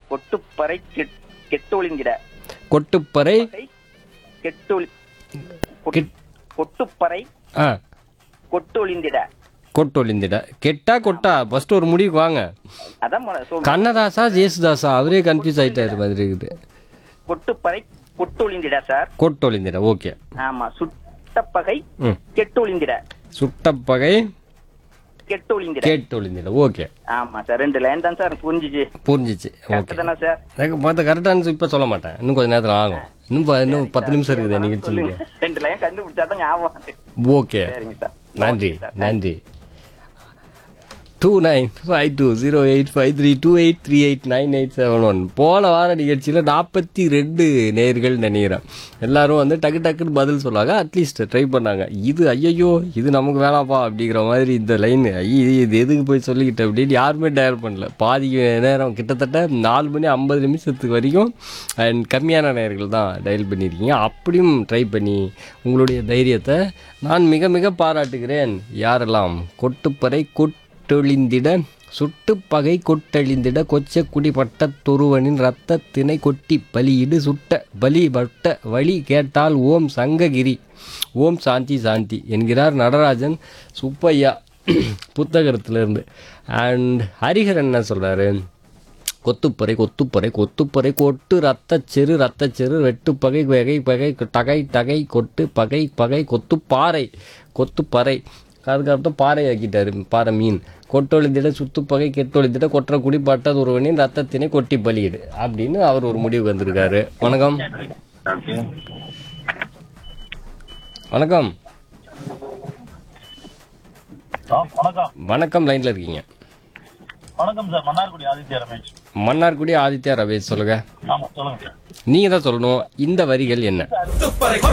கொட்டுப்பறை get- கெட்டொழிந்திட கொட்டுப்பறை பகை கெட்டொழி கொட்- get- கொட்டுப்பறை ஆ கொட்டொழிந்திட கொட்டொழிந்திட கெட்டா கொட்டா ஃபர்ஸ்ட் ஒரு முடிவுக்கு வாங்க அதான் மொத- சொல்- கண்ணதாசா ஜேசுதாசா அவரே கன்ஃபியூஸ் ஆயிட்டாரு மாதிரி இருக்குது கொட்டுப்பறை கொட்டொழிந்திட சார் கொட்டொழிந்திட ஓகே ஆமா சுட்டப்பகை ம் கெட்டொழிந்திட சுட்டப்பகை கெட்டொழிந்திட கேட்டொழிந்திட ஓகே ஆமா சார் ரெண்டு லைன் தான் சார் புரிஞ்சுச்சு புரிஞ்சிச்சு ஓகே கரெக்ட் தானே சார் எனக்கு பார்த்து கரெக்டானு இப்போ சொல்ல மாட்டேன் இன்னும் கொஞ்ச நேரத்தில் ஆகும் இன்னும் ப- இன்னும் பத்து நிமிஷம் இருக்குது நிகழ்ச்சி சொல்லுங்க ரெண்டு லைன் கண்டுபிடிச்சா தான் ஞாபகம் ஓகே சரிங்க சார் நன்றி ஓகே சார். நன்றி two nine five two zero eight five three two eight three eight nine eight seven one போன வார நிகழ்ச்சியில் நாற்பத்தி ரெண்டு நேர்கள் நினைக்கிறேன் எல்லாரும் வந்து டக்கு டக்குன்னு பதில் சொன்னாங்க அட்லீஸ்ட் ட்ரை பண்ணாங்க இது ஐயையோ இது நமக்கு வேணாப்பா அப்படிங்கிற மாதிரி இந்த லைன் ஐயோ இது எதுக்கு போய் சொல்லிக்கிட்டு அப்படின்னு யாருமே டயர் பண்ணல பாதி நேரம் கிட்டத்தட்ட நாலு மணி ஐம்பது நிமிஷத்துக்கு வரைக்கும் அண்ட் கம்மியான நேர்கள் தான் டயல் பண்ணியிருக்கீங்க அப்படியும் ட்ரை பண்ணி உங்களுடைய தைரியத்தை நான் மிக மிக பாராட்டுகிறேன் யாரெல்லாம் கொட்டுப்பறை கொட்டொழிந்திட சுட்டுப்பகை கொட்டழிந்திட கொச்ச குடிப்பட்ட துருவனின் இரத்தத்தினை கொட்டி பலியிடு சுட்ட பலி பட்ட வழி கேட்டால் ஓம் சங்ககிரி ஓம் சாந்தி சாந்தி என்கிறார் நடராஜன் சுப்பையா புத்தகத்திலிருந்து அண்ட் ஹரிஹரன் என்ன சொல்றாரு கொத்துப்பறை கொத்துப்பறை கொத்துப்பறை கொட்டு ரத்தச்செரு ரத்தச்செரு வெட்டுப்பகை வகை பகை டகை டகை கொட்டு பகை பகை கொத்துப்பாறை கொத்துப்பறை அதுக்கப்புறம் பாறை ஆக்கிட்டாரு பாறை மீன் கொட்டொழிந்திட சுத்துப்பகை கெட்டொழிந்திட கொற்ற குடிப்பட்டது ஒருவனின் ரத்தத்தினை கொட்டி பலியிடு அப்படின்னு அவர் ஒரு முடிவுக்கு வந்திருக்காரு வணக்கம் வணக்கம் ஆ, வணக்கம் வணக்கம் லைன்ல இருக்கீங்க வணக்கம் சார் மன்னார்குடி ஆதித்யா ரமேஷ் மன்னார்குடி ஆதித்யா ரவேஷ் சொல்லுங்க ஆமா சொல்லுங்க சார் நீங்க தான் சொல்லணும் இந்த வரிகள் என்ன